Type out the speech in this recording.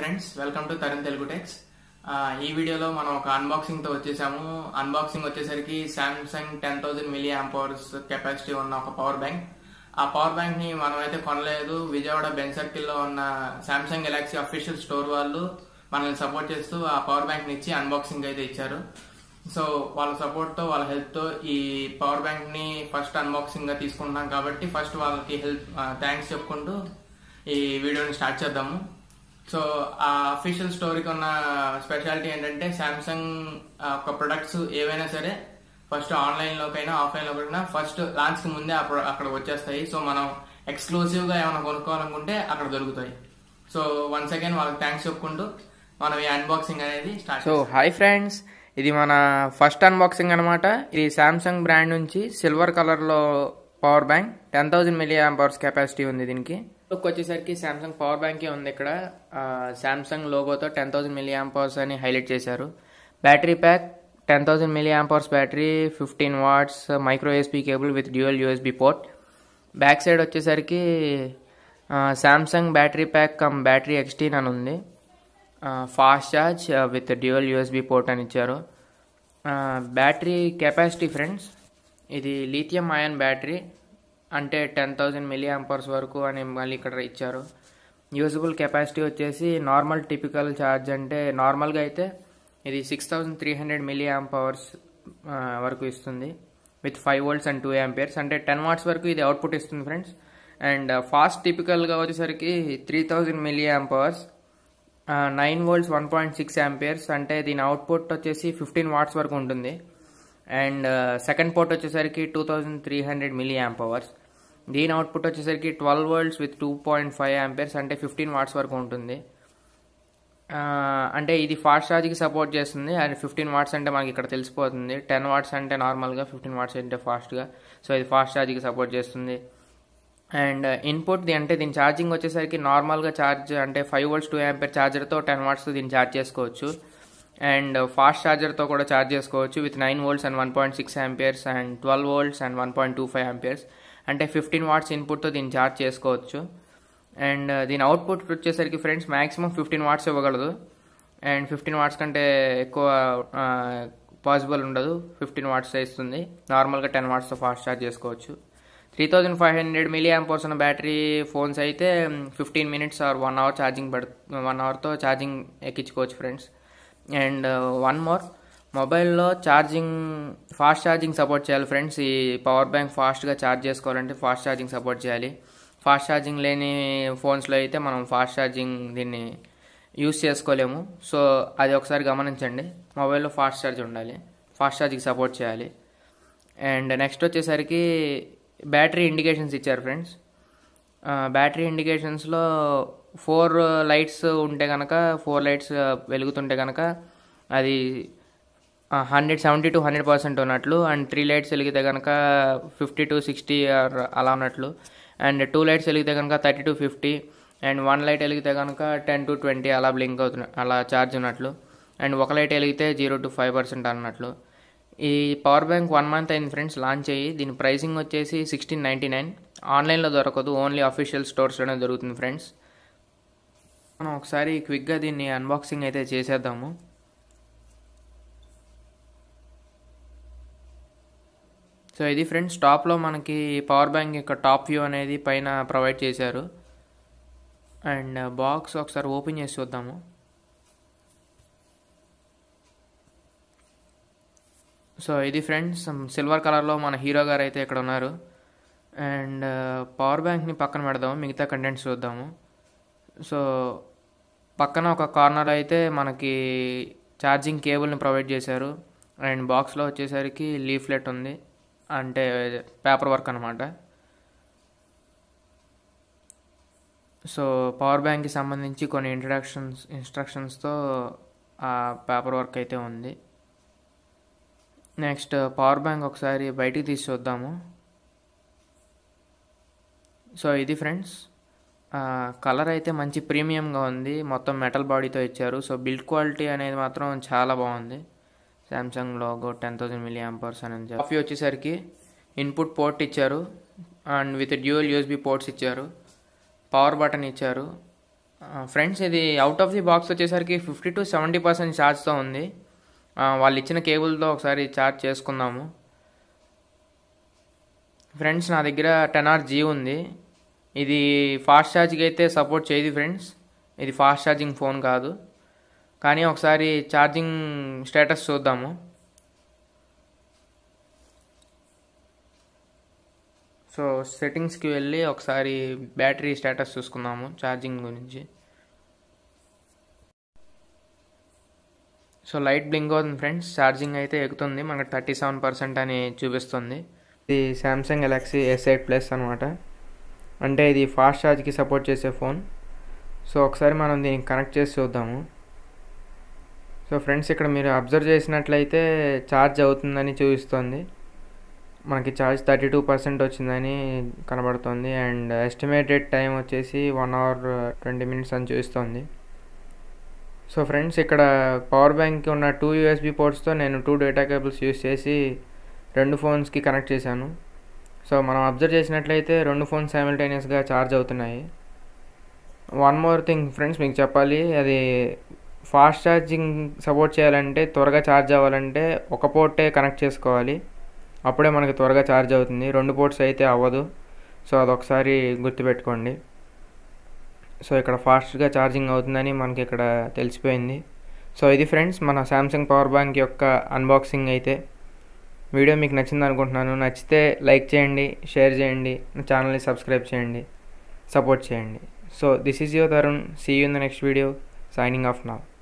friends welcome to Tarun Telugu techs ఈ వీడియోలో మనం ఒక అన్బాక్సింగ్ తో వచ్చేసాము అన్బాక్సింగ్ వచ్చేసరికి Samsung ten thousand milli amp hours capacity ఉన్న ఒక పవర్ బ్యాంక్ ఆ పవర్ బ్యాంక్ ని మనం అయితే కొనలేదు విజయవాడ బెన్ సర్కిల్ లో ఉన్న సామ్సంగ్ గెలాక్సీ అఫీషియల్ స్టోర్ వాళ్ళు మనల్ని సపోర్ట్ చేస్తూ ఆ పవర్ బ్యాంక్ ని ఇచ్చి అన్బాక్సింగ్ అయితే ఇచ్చారు సో వాళ్ళ సపోర్ట్ తో వాళ్ళ హెల్ప్ తో ఈ పవర్ బ్యాంక్ ని ఫస్ట్ అన్బాక్సింగ్ గా తీసుకుంటున్నాం కాబట్టి ఫస్ట్ వాళ్ళకి హెల్ప్ థ్యాంక్స్ చెప్పుకుంటూ ఈ వీడియోని స్టార్ట్ చేద్దాము సో ఆ అఫీషియల్ స్టోరీకి ఉన్న స్పెషాలిటీ ఏంటంటే సామ్సంగ్ ఒక ప్రొడక్ట్స్ ఏవైనా సరే ఫస్ట్ ఆన్లైన్ లోకైనా ఆఫ్లైన్ లోకైనా ఫస్ట్ లాంచ్ కి ముందే ఆ ప్రొ- అక్కడ వచ్చేస్తాయి సో మనం ఎక్స్క్లూసివ్ గా ఏమైనా కొనుక్కోవాలనుకుంటే అక్కడ దొరుకుతాయి సో వన్స్ అగైన్ వాళ్ళకి థ్యాంక్స్ చెప్పుకుంటూ మనం ఈ అన్బాక్సింగ్ అనేది స్టార్ట్ సో హాయ్ ఫ్రెండ్స్ ఇది మన ఫస్ట్ అన్బాక్సింగ్ అనమాట ఇది సామ్సంగ్ బ్రాండ్ నుంచి సిల్వర్ కలర్లో power bank ten thousand milli amp hours capacity ఉంది దీనికి లుక్ వచ్చేసరికి సామ్సంగ్ పవర్ బ్యాంకే ఉంది ఇక్కడ సామ్సంగ్ లోగోతో టెన్ థౌసండ్ మిలీ అంపవర్స్ అని హైలైట్ చేశారు battery pack ten thousand milli amp hours battery fifteen watts micro USB cable with dual USB port back side వచ్చేసరికి Samsung battery pack cum battery ఎక్స్టీన్ అని ఉంది fast charge with dual USB port అని ఇచ్చారు battery capacity friends ఇది lithium ion battery అంటే ten thousand milli amperes వరకు అని మళ్ళీ ఇక్కడ ఇచ్చారు యూజబుల్ కెపాసిటీ వచ్చేసి నార్మల్ టిపికల్ ఛార్జ్ అంటే నార్మల్గా అయితే ఇది six thousand three hundred milli amp hours వరకు ఇస్తుంది with five volts and two amperes అంటే టెన్ వాట్స్ వరకు ఇది అవుట్పుట్ ఇస్తుంది ఫ్రెండ్స్ అండ్ ఫాస్ట్ టిపికల్గా వచ్చేసరికి three thousand milli amp hours nine volts one point six amperes అంటే దీని అవుట్పుట్ వచ్చేసి ఫిఫ్టీన్ వాట్స్ వరకు ఉంటుంది అండ్ సెకండ్ పోర్ట్ వచ్చేసరికి two thousand three hundred milli amp hours దీని అవుట్పుట్ వచ్చేసరికి twelve volts with two point five amperes అంటే fifteen watts వరకు ఉంటుంది ఆ, అంటే ఇది ఫాస్ట్ ఛార్జ్కి సపోర్ట్ చేస్తుంది అండ్ ఫిఫ్టీన్ వాట్స్ అంటే మనకి ఇక్కడ తెలిసిపోతుంది టెన్ వాట్స్ అంటే నార్మల్గా ఫిఫ్టీన్ వాట్స్ అంటే ఫాస్ట్గా సో ఇది ఫాస్ట్ ఛార్జ్కి సపోర్ట్ చేస్తుంది అండ్ ఇన్పుట్ అంటే దీని ఛార్జింగ్ వచ్చేసరికి నార్మల్గా ఛార్జ్ అంటే ఫైవ్ వోల్ట్స్ టూ యాంపర్ ఛార్జర్తో టెన్ వాట్స్ దీన్ని ఛార్జ్ చేసుకోవచ్చు అండ్ ఫాస్ట్ ఛార్జర్తో కూడా ఛార్జ్ చేసుకోవచ్చు with nine volts and one point six amperes and twelve volts and one point two five amperes అంటే ఫిఫ్టీన్ వాట్స్ ఇన్పుట్తో దీన్ని ఛార్జ్ చేసుకోవచ్చు అండ్ దీని అవుట్పుట్ వచ్చేసరికి ఫ్రెండ్స్ మాక్సిమం ఫిఫ్టీన్ వాట్స్ ఇవ్వగలదు అండ్ ఫిఫ్టీన్ వాట్స్ కంటే ఎక్కువ పాసిబుల్ ఉండదు ఫిఫ్టీన్ వాట్స్ ఇస్తుంది నార్మల్గా టెన్ వాట్స్తో ఫాస్ట్ ఛార్జ్ చేసుకోవచ్చు three thousand five hundred milliamperes ఉన్న బ్యాటరీ ఫోన్స్ అయితే fifteen minutes or one hour charging పడు వన్ అవర్తో ఛార్జింగ్ ఎక్కించుకోవచ్చు ఫ్రెండ్స్ అండ్ వన్ మోర్ మొబైల్లో ఛార్జింగ్ ఫాస్ట్ ఛార్జింగ్ సపోర్ట్ చేయాలి ఫ్రెండ్స్ ఈ పవర్ బ్యాంక్ ఫాస్ట్గా ఛార్జ్ చేసుకోవాలంటే ఫాస్ట్ ఛార్జింగ్ సపోర్ట్ చేయాలి ఫాస్ట్ ఛార్జింగ్ లేని ఫోన్స్లో అయితే మనం ఫాస్ట్ ఛార్జింగ్ దీన్ని యూస్ చేసుకోలేము సో అది ఒకసారి గమనించండి మొబైల్లో ఫాస్ట్ ఛార్జ్ ఉండాలి ఫాస్ట్ ఛార్జింగ్ సపోర్ట్ చేయాలి అండ్ నెక్స్ట్ వచ్చేసరికి బ్యాటరీ ఇండికేషన్స్ ఇచ్చారు ఫ్రెండ్స్ బ్యాటరీ ఇండికేషన్స్లో ఫోర్ లైట్స్ ఉంటే కనుక ఫోర్ లైట్స్ వెలుగుతుంటే కనుక అది hundred seventy to hundred percent ఉన్నట్లు అండ్ త్రీ లైట్స్ వెలిగితే కనుక ఫిఫ్టీ టు సిక్స్టీ ఆర్ అలా ఉన్నట్లు అండ్ టూ లైట్స్ వెలిగితే కనుక thirty to fifty and one light వెలిగితే కనుక టెన్ టు ట్వంటీ అలా బ్లింక్ అవుతున్న అలా ఛార్జ్ ఉన్నట్లు అండ్ ఒక లైట్ వెలిగితే జీరో టు ఫైవ్ పర్సెంట్ అన్నట్లు ఈ పవర్ బ్యాంక్ వన్ మంత్ అయింది ఫ్రెండ్స్ లాంచ్ అయ్యి దీని ప్రైసింగ్ వచ్చేసి సిక్స్టీన్ నైంటీ నైన్ ఆన్లైన్లో దొరకదు ఓన్లీ అఫీషియల్ స్టోర్స్లోనే దొరుకుతుంది ఫ్రెండ్స్ మనం ఒకసారి క్విక్గా దీన్ని అన్బాక్సింగ్ అయితే చేసేద్దాము సో ఇది ఫ్రెండ్స్ టాప్లో మనకి పవర్ బ్యాంక్ యొక్క టాప్ వ్యూ అనేది పైన ప్రొవైడ్ చేశారు అండ్ బాక్స్ ఒకసారి ఓపెన్ చేసి చూద్దాము సో ఇది ఫ్రెండ్స్ సిల్వర్ కలర్లో మన హీరో గారు అయితే ఇక్కడ ఉన్నారు అండ్ పవర్ బ్యాంక్ని పక్కన పెడదాము మిగతా కంటెంట్స్ చూద్దాము సో పక్కన ఒక కార్నర్ అయితే మనకి ఛార్జింగ్ కేబుల్ని ప్రొవైడ్ చేశారు అండ్ బాక్స్లో వచ్చేసరికి లీఫ్లెట్ ఉంది అంటే పేపర్ వర్క్ అనమాట సో పవర్ బ్యాంక్కి సంబంధించి కొన్ని ఇంట్రడక్షన్స్ ఇన్స్ట్రక్షన్స్తో ఆ పేపర్ వర్క్ అయితే ఉంది నెక్స్ట్ పవర్ బ్యాంక్ ఒకసారి బయటికి తీసి చూద్దాము సో ఇది ఫ్రెండ్స్ కలర్ అయితే మంచి ప్రీమియంగా ఉంది మొత్తం మెటల్ బాడీతో ఇచ్చారు సో బిల్డ్ క్వాలిటీ అనేది మాత్రం చాలా బాగుంది Samsung logo ten thousand milli amperes అని కాఫీ వచ్చేసరికి ఇన్పుట్ పోర్ట్ ఇచ్చారు and with dual USB ports ఇచ్చారు పవర్ బటన్ ఇచ్చారు ఫ్రెండ్స్ ఇది అవుట్ ఆఫ్ ది బాక్స్ వచ్చేసరికి ఫిఫ్టీ టు సెవెంటీ పర్సెంట్ ఛార్జ్తో ఉంది ఆ, వాళ్ళు ఇచ్చిన కేబుల్తో ఒకసారి ఛార్జ్ చేసుకుందాము ఫ్రెండ్స్ నా దగ్గర టెన్ ఆర్ జీ ఉంది ఇది ఫాస్ట్ ఛార్జింగ్ అయితే సపోర్ట్ చేయదు ఫ్రెండ్స్ ఇది ఫాస్ట్ ఛార్జింగ్ ఫోన్ కాదు కానీ ఒకసారి ఛార్జింగ్ స్టేటస్ చూద్దాము సో సెట్టింగ్స్కి వెళ్ళి ఒకసారి బ్యాటరీ స్టేటస్ చూసుకుందాము ఛార్జింగ్ గురించి సో లైట్ బ్లింక్ అవుతుంది ఫ్రెండ్స్ ఛార్జింగ్ అయితే ఎక్కుతుంది మనకు థర్టీ సెవెన్ పర్సెంట్ అని చూపిస్తుంది ఇది Samsung Galaxy S eight plus అనమాట అంటే ఇది ఫాస్ట్ ఛార్జ్కి సపోర్ట్ చేసే ఫోన్ సో ఒకసారి మనం దీనికి కనెక్ట్ చేసి చూద్దాము సో ఫ్రెండ్స్ ఇక్కడ మీరు అబ్జర్వ్ చేసినట్లయితే ఛార్జ్ అవుతుందని చూపిస్తుంది మనకి ఛార్జ్ థర్టీ టూ పర్సెంట్ వచ్చిందని కనబడుతుంది అండ్ ఎస్టిమేటెడ్ టైం వచ్చేసి వన్ అవర్ ట్వంటీ మినిట్స్ అని చూపిస్తుంది సో ఫ్రెండ్స్ ఇక్కడ పవర్ బ్యాంక్ ఉన్న టూ యూఎస్బి పోర్ట్స్తో నేను టూ డేటా కేబుల్స్ యూస్ చేసి రెండు ఫోన్స్కి కనెక్ట్ చేశాను సో మనం అబ్జర్వ్ చేసినట్లయితే రెండు ఫోన్స్ సైమిల్టేనియస్గా ఛార్జ్ అవుతున్నాయి వన్ మోర్ థింగ్ ఫ్రెండ్స్ మీకు చెప్పాలి అది ఫాస్ట్ ఛార్జింగ్ సపోర్ట్ చేయాలంటే త్వరగా ఛార్జ్ అవ్వాలంటే ఒక పోర్టే కనెక్ట్ చేసుకోవాలి అప్పుడే మనకి త్వరగా ఛార్జ్ అవుతుంది రెండు పోర్ట్స్ అయితే అవ్వదు సో అదొకసారి గుర్తుపెట్టుకోండి సో ఇక్కడ ఫాస్ట్గా ఛార్జింగ్ అవుతుందని మనకి ఇక్కడ తెలిసిపోయింది సో ఇది ఫ్రెండ్స్ మన శాంసంగ్ పవర్ బ్యాంక్ యొక్క అన్బాక్సింగ్ అయితే వీడియో మీకు నచ్చింది అనుకుంటున్నాను నచ్చితే లైక్ చేయండి షేర్ చేయండి నా ఛానల్ని సబ్స్క్రైబ్ చేయండి సపోర్ట్ చేయండి so this is your Tarun see you in the next video signing off now